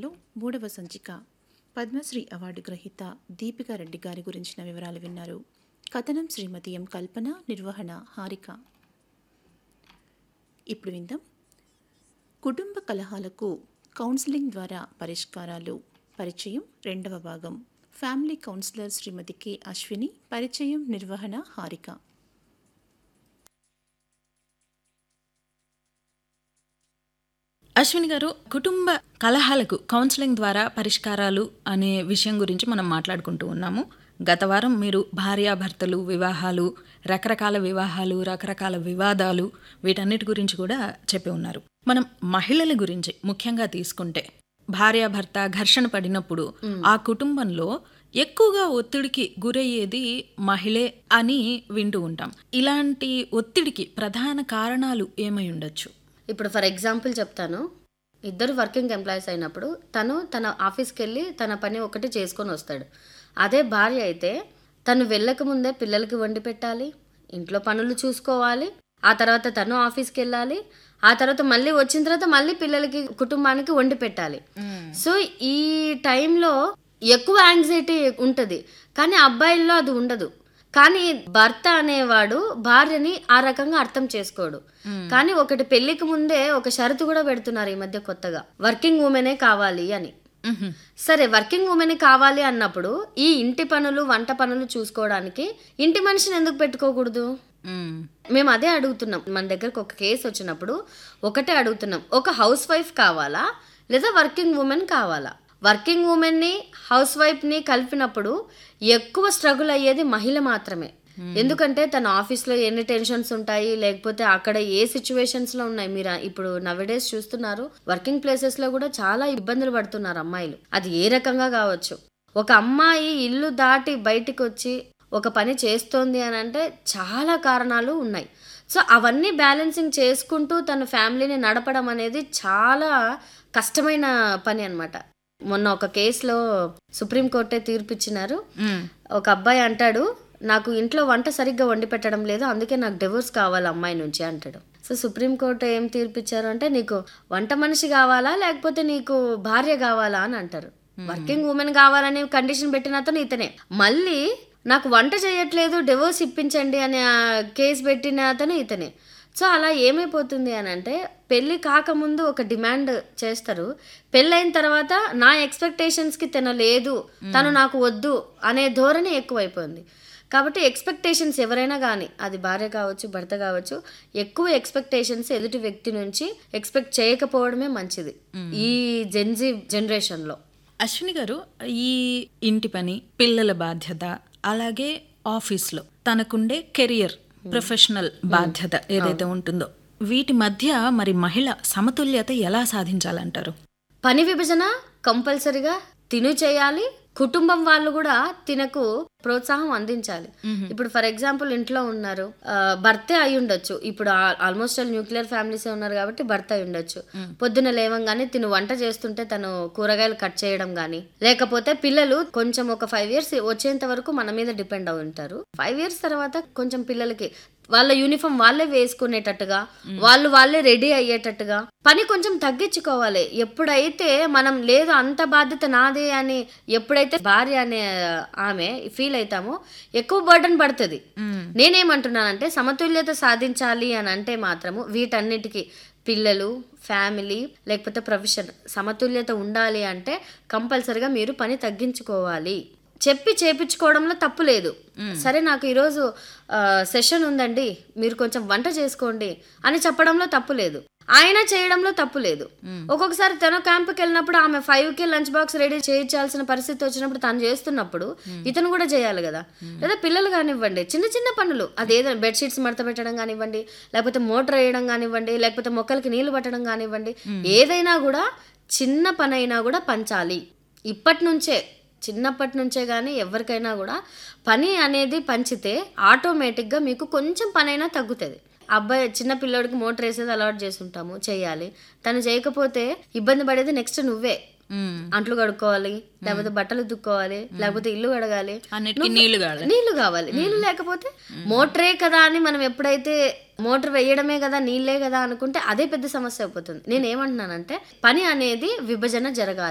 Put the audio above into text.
కార్యక్రమంలో మూడవ సంచిక పద్మశ్రీ అవార్డు గ్రహీత దీపికా రెడ్డి గారి గురించిన వివరాలు విన్నారు కథనం శ్రీమతి ఎం కల్పన నిర్వహణ హారిక ఇప్పుడు విందాం కుటుంబ కలహాలకు కౌన్సిలింగ్ ద్వారా పరిష్కారాలు పరిచయం రెండవ భాగం family counsellor Srimati K Ashwini పరిచయం నిర్వహణ హారిక అశ్విని గారు కుటుంబ కలహాలకు కౌన్సిలింగ్ ద్వారా పరిష్కారాలు అనే విషయం గురించి మనం మాట్లాడుకుంటూ ఉన్నాము గత వారం మీరు భార్యాభర్తలు వివాహాలు రకరకాల వివాహాలు రకరకాల వివాదాలు వీటన్నిటి గురించి కూడా చెప్పి ఉన్నారు మనం మహిళల గురించి ముఖ్యంగా తీసుకుంటే భార్యాభర్త ఘర్షణ పడినప్పుడు ఆ కుటుంబంలో ఎక్కువగా ఒత్తిడికి గురయ్యేది మహిళే అని వింటూ ఉంటాం ఇలాంటి ఒత్తిడికి ప్రధాన కారణాలు ఏమై ఉండొచ్చు ఇప్పుడు ఫర్ ఎగ్జాంపుల్ చెప్తాను ఇద్దరు వర్కింగ్ ఎంప్లాయీస్ అయినప్పుడు తను తన ఆఫీస్కి వెళ్ళి తన పని ఒకటి చేసుకొని వస్తాడు అదే భార్య అయితే తను వెళ్ళక ముందే పిల్లలకి వండి పెట్టాలి ఇంట్లో పనులు చూసుకోవాలి ఆ తర్వాత తను ఆఫీస్కి వెళ్ళాలి ఆ తర్వాత మళ్ళీ వచ్చిన తర్వాత మళ్ళీ పిల్లలకి కుటుంబానికి వండి పెట్టాలి సో ఈ టైంలో ఎక్కువ యాంగ్జైటీ ఉంటుంది కానీ అబ్బాయిల్లో అది ఉండదు కానీ భర్త అనేవాడు భార్యని ఆ రకంగా అర్థం చేసుకోడు కానీ ఒకటి పెళ్లికి ముందే ఒక షరతు కూడా పెడుతున్నారు ఈ మధ్య కొత్తగా వర్కింగ్ ఉమెనే కావాలి అని సరే వర్కింగ్ ఉమెన్ కావాలి అన్నప్పుడు ఈ ఇంటి పనులు వంట పనులు చూసుకోవడానికి ఇంటి మనిషిని ఎందుకు పెట్టుకోకూడదు మేము అదే అడుగుతున్నాం మన దగ్గరకు ఒక కేసు వచ్చినప్పుడు ఒకటే అడుగుతున్నాం ఒక హౌస్ వైఫ్ కావాలా లేదా వర్కింగ్ ఉమెన్ కావాలా వర్కింగ్ ఉమెన్ని హౌస్ వైఫ్ని కలిపినప్పుడు ఎక్కువ స్ట్రగుల్ అయ్యేది మహిళ మాత్రమే ఎందుకంటే తన ఆఫీస్లో ఎన్ని టెన్షన్స్ ఉంటాయి లేకపోతే అక్కడ ఏ సిచ్యువేషన్స్ లో ఉన్నాయి మీరు ఇప్పుడు నవడేస్ చూస్తున్నారు వర్కింగ్ ప్లేసెస్ లో కూడా చాలా ఇబ్బందులు పడుతున్నారు అమ్మాయిలు అది ఏ రకంగా కావచ్చు ఒక అమ్మాయి ఇల్లు దాటి బయటికి వచ్చి ఒక పని చేస్తోంది అని అంటే చాలా కారణాలు ఉన్నాయి సో అవన్నీ బ్యాలెన్సింగ్ చేసుకుంటూ తన ఫ్యామిలీని నడపడం అనేది చాలా కష్టమైన పని అన్నమాట మొన్న ఒక కేసులో సుప్రీంకోర్టే తీర్పిచ్చినారు ఒక అబ్బాయి అంటాడు నాకు ఇంట్లో వంట సరిగ్గా వండి పెట్టడం లేదు అందుకే నాకు డివోర్స్ కావాలి అమ్మాయి నుంచి అంటాడు సో సుప్రీంకోర్టు ఏం తీర్పిచ్చారు అంటే నీకు వంట మనిషి కావాలా లేకపోతే నీకు భార్య కావాలా అని అంటారు వర్కింగ్ ఉమెన్ కావాలని కండిషన్ పెట్టిన అతను ఇతనే మళ్ళీ నాకు వంట చేయట్లేదు డివోర్స్ ఇప్పించండి అనే ఆ కేసు పెట్టిన అతను ఇతనే సో అలా ఏమైపోతుంది అని అంటే పెళ్ళి కాకముందు ఒక డిమాండ్ చేస్తారు పెళ్ళైన తర్వాత నా ఎక్స్పెక్టేషన్స్కి తను లేదు తను నాకు వద్దు అనే ధోరణి ఎక్కువైపోయింది కాబట్టి ఎక్స్పెక్టేషన్స్ ఎవరైనా కానీ అది భార్య కావచ్చు భర్త కావచ్చు ఎక్కువ ఎక్స్పెక్టేషన్స్ ఎదుటి వ్యక్తి నుంచి ఎక్స్పెక్ట్ చేయకపోవడమే మంచిది ఈ జెన్జీ జనరేషన్లో అశ్విని గారు ఈ ఇంటి పని పిల్లల బాధ్యత అలాగే ఆఫీస్లో తనకుండే కెరియర్ ప్రొఫెషనల్ బాధ్యత ఏదైతే ఉంటుందో వీటి మధ్య మరి మహిళ సమతుల్యత ఎలా సాధించాలంటారు పని విభజన కంపల్సరిగా తిను చేయాలి కుటుంబం వాళ్ళు కూడా తినకు ప్రోత్సాహం అందించాలి ఇప్పుడు ఫర్ ఎగ్జాంపుల్ ఇంట్లో ఉన్నారు ఆ, భర్తే అయి ఉండొచ్చు ఇప్పుడు ఆల్మోస్ట్ ఆల్ న్యూక్లియర్ ఫ్యామిలీసే ఉన్నారు కాబట్టి భర్త అయి ఉండొచ్చు పొద్దున లేవంగానే తిను వంట చేస్తుంటే తను కూరగాయలు కట్ చేయడం గానీ లేకపోతే పిల్లలు కొంచెం ఒక ఫైవ్ ఇయర్స్ వచ్చేంత వరకు మన మీద డిపెండ్ అయి ఉంటారు ఫైవ్ ఇయర్స్ తర్వాత కొంచెం పిల్లలకి వాళ్ళ యూనిఫామ్ వాళ్ళే వేసుకునేటట్టుగా వాళ్ళు వాళ్ళే రెడీ అయ్యేటట్టుగా పని కొంచెం తగ్గించుకోవాలి ఎప్పుడైతే మనం లేదు అంత బాధ్యత నాదే అని ఎప్పుడైతే భార్య అనే ఆమె ఫీల్ అవుతామో ఎక్కువ బర్డన్ పడుతుంది నేనేమంటున్నానంటే సమతుల్యత సాధించాలి అని అంటే మాత్రము వీటన్నిటికీ పిల్లలు ఫ్యామిలీ లేకపోతే ప్రొఫెషన్ సమతుల్యత ఉండాలి అంటే కంపల్సరిగా మీరు పని తగ్గించుకోవాలి చెప్పి చేపించుకోవడంలో తప్పు లేదు సరే నాకు ఈరోజు సెషన్ ఉందండి మీరు కొంచెం వంట చేసుకోండి అని చెప్పడంలో తప్పు లేదు ఆయన చేయడంలో తప్పు లేదు ఒక్కొక్కసారి తన క్యాంప్కి వెళ్ళినప్పుడు ఆమె ఫైవ్ కి లంచ్ బాక్స్ రెడీ చేయించాల్సిన పరిస్థితి వచ్చినప్పుడు తను చేస్తున్నప్పుడు ఇతను కూడా చేయాలి కదా లేదా పిల్లలు కానివ్వండి చిన్న చిన్న పనులు అదేదో బెడ్షీట్స్ మడత పెట్టడం కానివ్వండి లేకపోతే మోటార్ వేయడం కానివ్వండి లేకపోతే మొక్కలకి నీళ్లు పట్టడం కానివ్వండి ఏదైనా కూడా చిన్న పని అయినా కూడా పంచాలి ఇప్పటి నుంచే చిన్నప్పటి నుంచే కానీ ఎవరికైనా కూడా పని అనేది పంచితే ఆటోమేటిక్గా మీకు కొంచెం పనైనా తగ్గుతుంది అబ్బాయి చిన్న పిల్లోడికి మోటార్ వేసేది అలవాటు చేస్తుంటాము చేయాలి తను చేయకపోతే ఇబ్బంది పడేది నెక్స్ట్ నువ్వే అంట్లు కడుక్కోవాలి లేకపోతే బట్టలు ఉతుక్కోవాలి లేకపోతే ఇల్లు కడగాలి అన్నిటికీ నీళ్లు కావాలి నీళ్లు కావాలి నీళ్లు లేకపోతే మోటరే కదా అని మనం ఎప్పుడైతే మోటార్ వేయడమే కదా నీళ్ళే కదా అనుకుంటే అదే పెద్ద సమస్య అయిపోతుంది నేను ఏమంటున్నానంటే పని అనేది విభజన జరగాలి